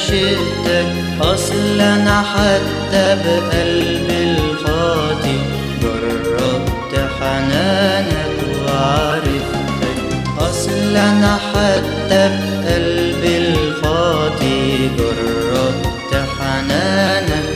عشقتك أصل أنا حتى بقلب الخاطي جربت حنانك وعرفتك أصل أنا حتى بقلب الخاطي جربت حنانك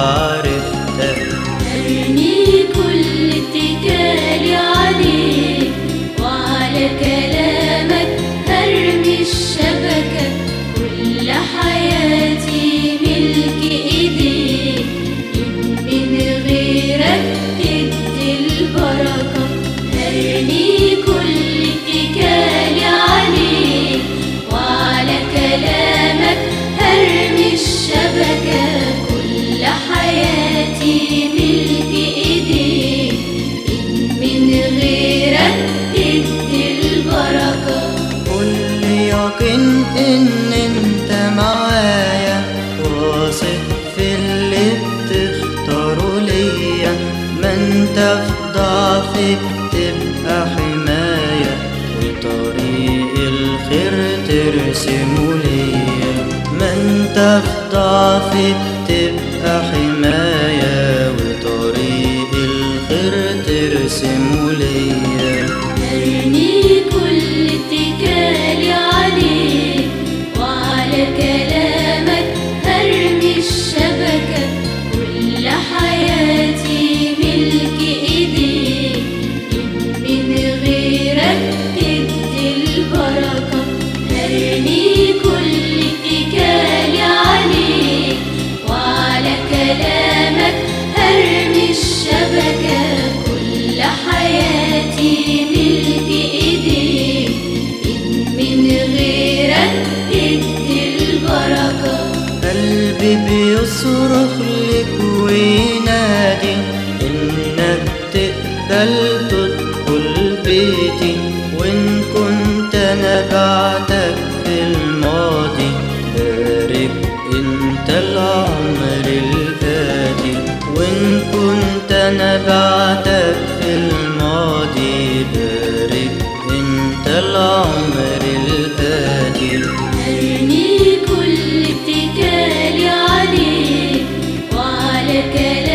وعرفتك أرمي كل اتكالي عليك وعلى كلامك هرمي الشبكة كل حياتي ملك ايديك من غيرك تدي البركة أرمي كل اتكالي عليك وعلى كلامك هرمي الشبكة كل حياتي ملك ايديك من غيرك تدي البركة كل يقين ان انت معايا واثق في اللي بتختاره ليا ما انت في ضعفي بتبقى حماية وطريق الخير ترسمه ليا ما انت في ضعفي بتبقى حماية وطريق الخير ترسمه ليا أرمي كل اتكالي عليك وعلى كلامك هرمي الشبكة كل حياتي ملك ايديك من غيرك تدي البركة أرمي كل اتكالي عليك وعلى كلامك هرمي الشبكة كل حياتي ملك ايديك من غيرك تدي البركة قلبي بيصرخ لك وينادي انك تقبل تدخل بيتي وان كنت انا بعدك في الماضي بارك انت العمر الآتي وان كنت انا بعدك في الماضي بارك انت العمر الآتي أرمي كل اتكالي عليك وعلى كلامك